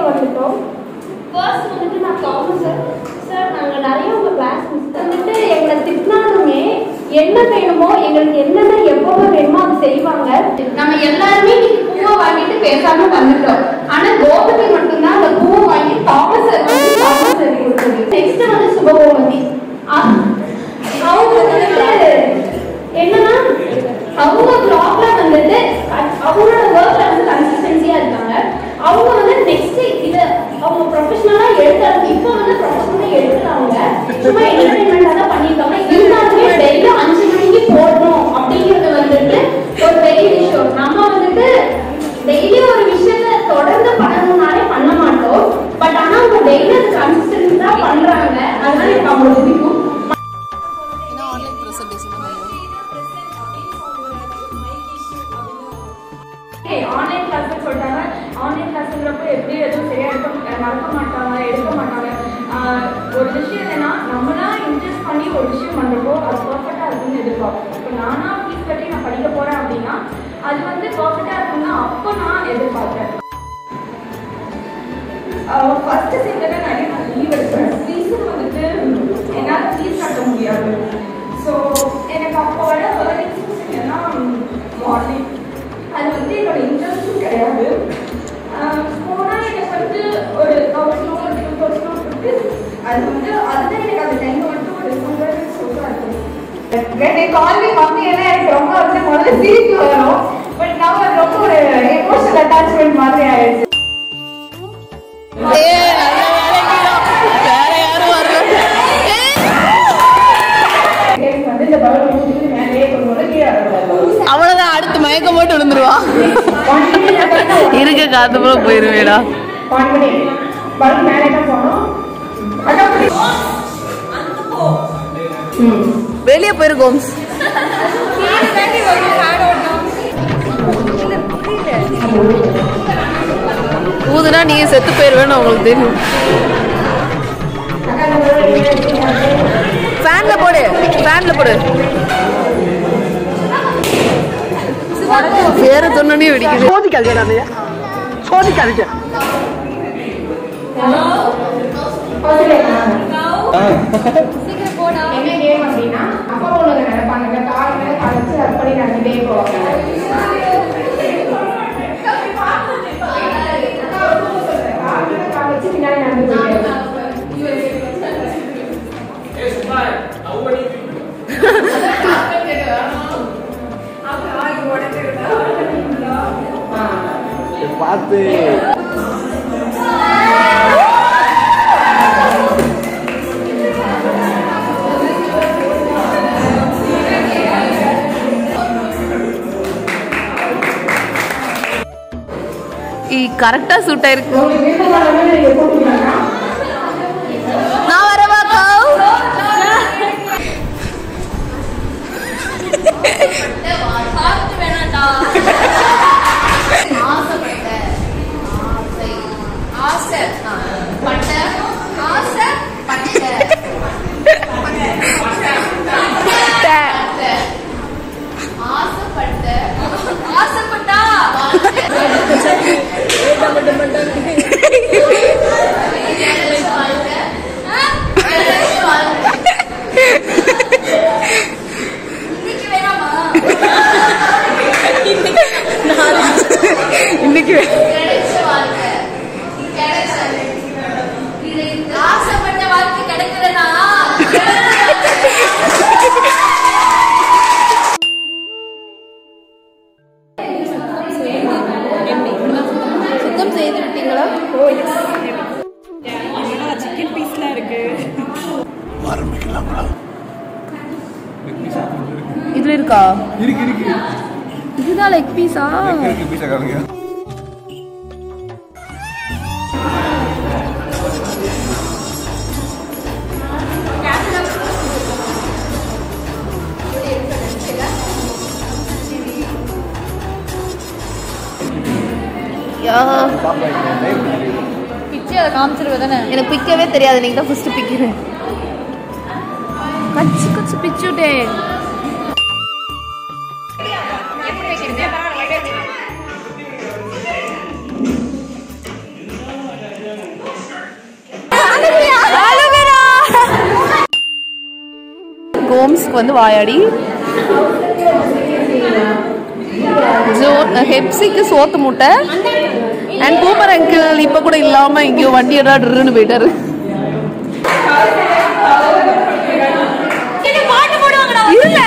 வந்துட்டோம் ஃபர்ஸ்ட் வந்துட்டு நான் காமர்ஸ் சார் சார் நாங்கள் நிறைய உங்கள் கிளாஸ் மிஸ் வந்துட்டு எங்களை திட்டினாலுமே என்ன வேணுமோ எங்களுக்கு என்னென்ன எப்போ வேணுமோ அது செய்வாங்க நம்ம எல்லாருமே இன்னைக்கு பூவை வாங்கிட்டு பேசாம வந்துட்டோம் ஆனா கோபதி மட்டும்தான் அந்த பூவை வாங்கி தாமஸ் சார் வந்து தாமஸ் சார் கொடுத்தது நெக்ஸ்ட் வந்து சுபகோமதி அ- அவங்க வந்துட்டு என்னன்னா அவங்க பிளாக்ல வந்துட்டு அ- அவங்களோட ஒர்க்ல வந்து கன்சிஸ்டன்சியா இருக்காங்க அவங்க வந்து நெக்ஸ்ட் இத அவங்க ப்ரொஃபஷனலா எடுத்தாங்க இப்போ வந்து ப்ரொஃபஷனலா எடுக்கிறாங்க சும்மா என்டர்டைன்மெண்டா தான் பண்ணிருக்காங்க இருந்தாலுமே டெய்லியும் அஞ்சு மணிக்கு போடணும் அப்படிங்கிறது வந்துட்டு ஒரு பெரிய விஷயம் நம்ம வந்துட்டு டெய்லி ஒரு விஷயத்த தொடர்ந்து பண்ணணும்னாலே பண்ண மாட்டோம் பட் ஆனா அவங்க டெய்லி அது கன்சிஸ்டன்டா பண்றாங்க அதனால எனக்கு அவங்களுக்கு பிடிக்கும் ஏன்னா ஆன்லைன் ப்ரெசன்டேஷன் ஆன்லைன் கிளாஸ் சொல்லிட்டாங்க ஆன்லைன் கிளாஸ்ங்கிறப்ப எப்படி எதுவும் சரியா எடுக்க மறக்க மாட்டாங்க எடுக்க மாட்டாங்க ஆஹ் ஒரு விஷயம் என்னன்னா நம்மளா இன்ட்ரெஸ்ட் பண்ணி ஒரு விஷயம் பண்றப்போ அது பர்ஃபெக்டா இருக்கும்னு எதிர்பார்ப்போம் இப்போ நானா ஃபீஸ் கட்டி நான் படிக்க போறேன் அப்படின்னா அது வந்து பர்ஃபெக்டா இருக்கும்னா அப்போ நான் எதிர்பார்ப்பேன் ஃபர்ஸ்ட் செகண்ட் நிறைய நான் லீவ் எடுப்பேன் ஃபீஸும் வந்துட்டு என்னால் ஃபீஸ் கட்ட முடியாது ஸோ எனக்கு அப்போ வர ஏர்னிங்ஸ் என்னன்னா மார்னிங் அது வந்து என்னோட இன்ட்ரெஸ்ட்டும் கிடையாது போனால் எனக்கு வந்து ஒரு தௌசண்டோ ஒரு டூ தௌசண்டோ கொடுத்து அது வந்து அதுதான் எனக்கு அந்த டைம் மட்டும் ஒரு சூப்பர் சூப்பராக இருக்கும் கால் மீ மம்மி எல்லாம் எனக்கு ரொம்ப வந்து முதல்ல சிரிப்பு வரும் பட் நான் அது ரொம்ப ஒரு எமோஷனல் அட்டாச்மெண்ட் மாதிரி ஆயிடுச்சு ஏ நல்ல வேலைக்கு வேற யாரும் வரல எனக்கு வந்து இந்த பலூன் ஊற்றிட்டு மேலேயே கொண்டு வந்து கீழே வரக்கூடாது அவ்வளவுதான் அடுத்து மயக்கம் போட்டு விழுந்துருவா இருக்க காத்து போல போயிருவேடா பாண்மணி பலூன் மேலே தான் போகணும் அதான் அப்படி வெளியே போயிரு கோம்ஸ் ஊதுனா நீங்க செத்து போயிருவேன்னு உங்களுக்கு தெரியும் ஃபேன்ல போடு ஃபேன்ல போடு வேற தொன்னே வெடிக்குது என்ன கேம் அப்படின்னா அப்பா பொண்ணுங்க நினைப்பாங்க கால் மேல கால் வச்சு அப்படி நடந்துட்டே போவாங்க கால் மேல கால் வச்சு பின்னாடி நடந்து போயிட்டே பார்த்து கரெக்டா சூட் ஆயிருக்கு உங்களுக்கு விருப்பமான நீங்க கூப்பிட்டீங்கன்னா நான் வரவா கௌ இன்னைக்கு ஆசைப்பட்ட வாழ்க்கை கிடைக்கிறனா சுத்தம் செய்து விட்டீங்களா இதுல இருக்கா இருக்கு இருக்கு இதுதான் லெக் பீஸா இருக்கு பீஸா காணுங்க யா பிச்சை அதை காமிச்சிருவ தானே எனக்கு பிக்கவே தெரியாது நீங்க தான் ஃபர்ஸ்ட் பிக்கிறேன் கச்சு கச்சு பிச்சுட்டேன் ஹோம்ஸ்க்கு வந்து வாயாடி ஜோ ஹெப்சிக்கு சோத்து மூட்டை அண்ட் பூமர் அங்கிள் இப்போ கூட இல்லாம இங்கேயோ வண்டி ட்ருன்னு போயிட்டாரு இல்ல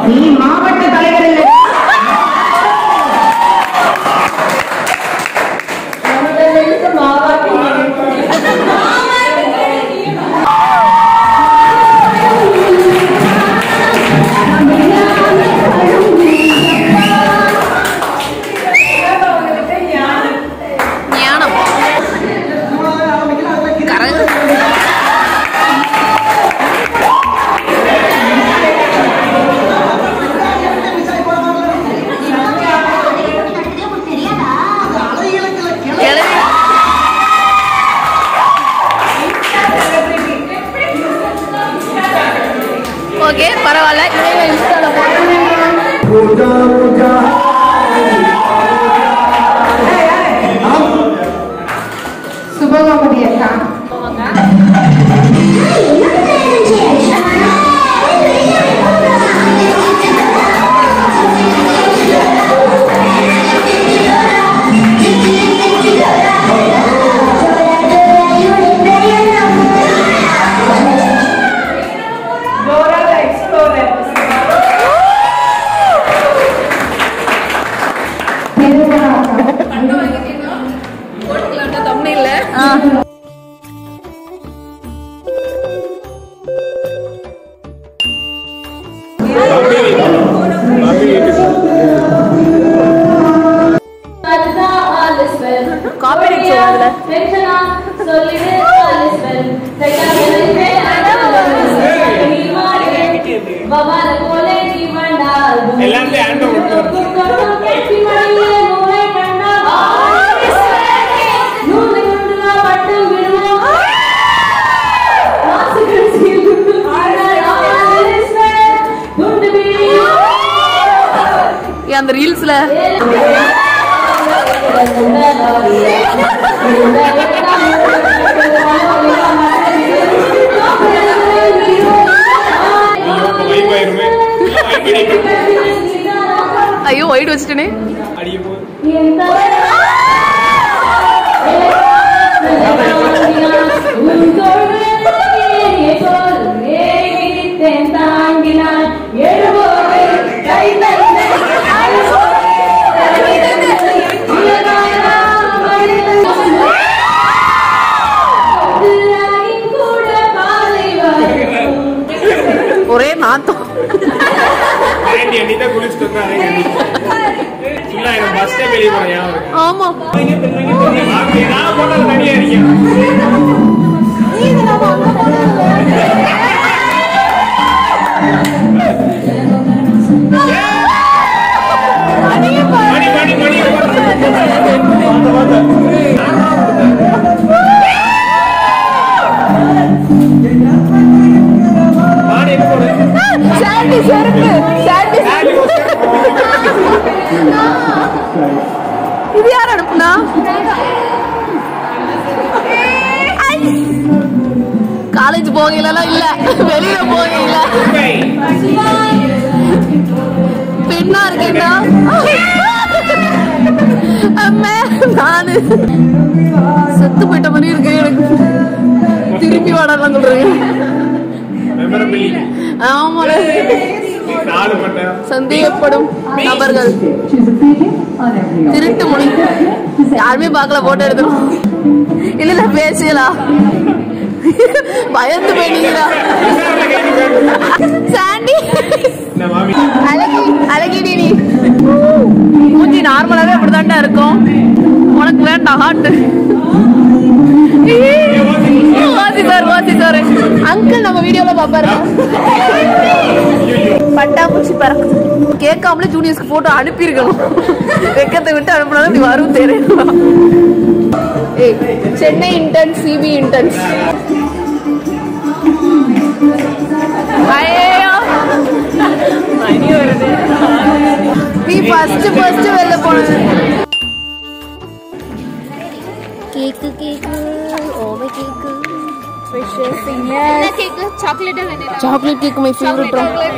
ஞானம் கரகு கிளவி ஓகே பரவாயில்ல இவங்க இன்ஸ்டால போட்டு சுபகோமதி அக்கா Dora the Explorer. நிர்மலா அக்கா போட்டுக்கலாம்டா தம்னையில Copyright சொல்லுதுல. எல்லாமே ஆண்டை ஏன் அந்த ரீல்ஸ்ல வைப்பாயிருமே ஐயோ ஒயிட் வச்சுட்டேனே அடிய போ ஒரே நாத்தம் ஆண்டி அண்ணி தான் குளிச்சுட்டு வந்தா ஃபுல்லா எனக்கு பஸ்ஸே வெளியே போறேன் ஞாபகம் இருக்கு. ஆமா வாங்க, நான் போட்டது தனியா இருக்கேன் மணி மணி மணி மாடி எங்க போகுது? சாண்டி செருப்பு சாண்டி ஆண்டி ஒரு இது யார் அனுப்புனா காலேஜ் போகையிலலாம் இல்ல வெளியில போகையில குப்பை. பெண்ணா இருக்கேன்டா அம்மா நானு செத்து போயிட்ட மாதிரி இருக்கு எனக்கு திருப்பி வாடலாம் சொல்றேன் Memorability. ஆமால நாலு பட்டை சந்தேகப்படும் நபர்கள் திருட்டு மொழி யாருமே பார்க்கல போட்டோ எடுத்துரும் இல்ல இல்ல பேசலாம் பயந்து போயிட்டீங்களா சாண்டி இந்த மாமி அழகி அழகிடி நீ மூஞ்சி நார்மலாவே அப்படிதான்டா இருக்கும் உனக்கு வேண்டாம் ஹார்ட் வாசி சார் வாசி சார் அங்கிள் நம்ம வீடியோல பாப்பாரு பட்டாம்பூச்சி பறக்குது கேட்காமலே ஜூனியர்ஸ்க்கு போட்டோ அனுப்பியிருக்கணும் வெக்கத்தை விட்டு அனுப்பினாலும் இப்படி வரும் தெரியும் ஏய் சென்னை இன்டர்ன்ஸ் சிபி இன்டர்ன்ஸ் ஐயோ மணி வருது நீ ஃபர்ஸ்ட் ஃபர்ஸ்ட் வெளில போனது கேக்கு கேக்கு ஓமை கேக்கு சாக்லேட்டா vanilla chocolate cake my favourite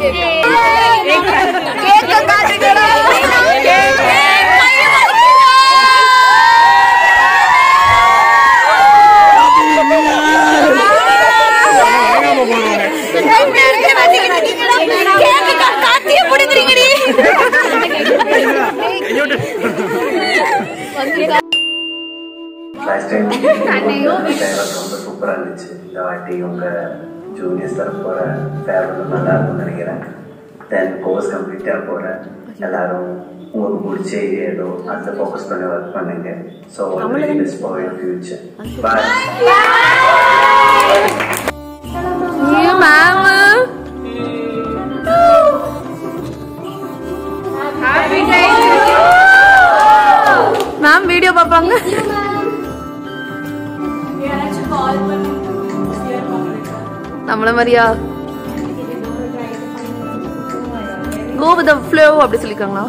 வேகாம போடுவாங்க லாஸ்ட் டைம் ஃபேர்வெல் ரொம்ப சூப்பராக இருந்துச்சு இந்த வாட்டி உங்கள் ஜூனியர்ஸ் தர போகிற ஃபேர்வெல் நல்லா இருக்கும்னு நினைக்கிறேன் தென் கோர்ஸ் கம்ப்ளீட்டாக போகிறேன் எல்லாரும் உங்களுக்கு பிடிச்ச ஏதோ அதில் ஃபோக்கஸ் பண்ணி ஒர்க் பண்ணுங்க so best for your future bye ஏ மேம் மேம் வீடியோ பார்ப்பாங்க நம்மள மாதிரியா கோ வித் ஃப்ளோ அப்படி சொல்லிருக்காங்களா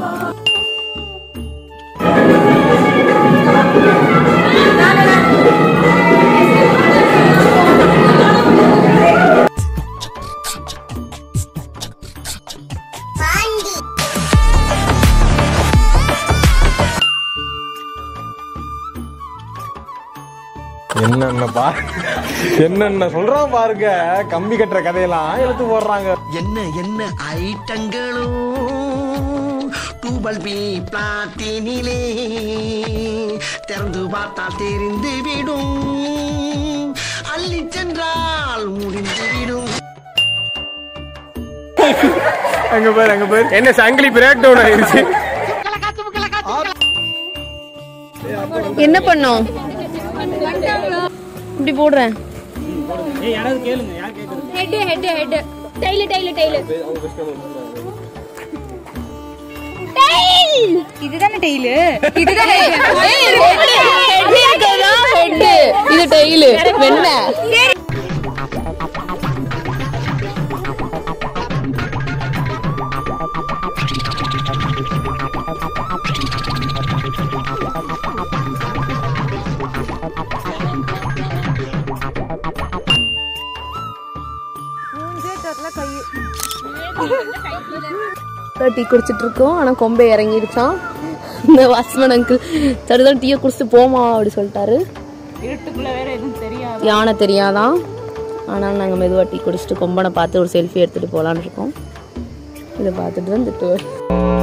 என்னென்ன பா என்னென்ன சொல்றான் பாருங்க கம்பி கட்டுற கதையெல்லாம் எடுத்து போடுறாங்க என்ன என்ன ஐட்டங்களும் டூபல் பி பிளாட்டினிலே திறந்து பார்த்தால் தெரிந்து விடும் அள்ளி சென்றால் முடிந்து விடும் அங்க பாரு அங்க பாரு என்ன சங்கிலி பிரேக் டவுன் ஆயிருச்சு என்ன பண்ணோம் இப்படி போடுறேன் head head head tail tail tail இதுதானே டெய்லு இதுதானே இது டெய்லு வெண்ண டீ குடிச்சிட்டு இருக்கோம் ஆனா கொம்பை இறங்கிருச்சான் இந்த வாட்ச்மேன் அங்கிள் சரிதான் டீயை குடிச்சிட்டு போமா அப்படி சொல்லிட்டாரு யானை தெரியாதான் ஆனால் நாங்கள் மெதுவாக டீ குடிச்சிட்டு கொம்பனை பார்த்து ஒரு செல்ஃபி எடுத்துகிட்டு போகலான்னு இருக்கோம் இதை பார்த்துட்டு தான் திட்டு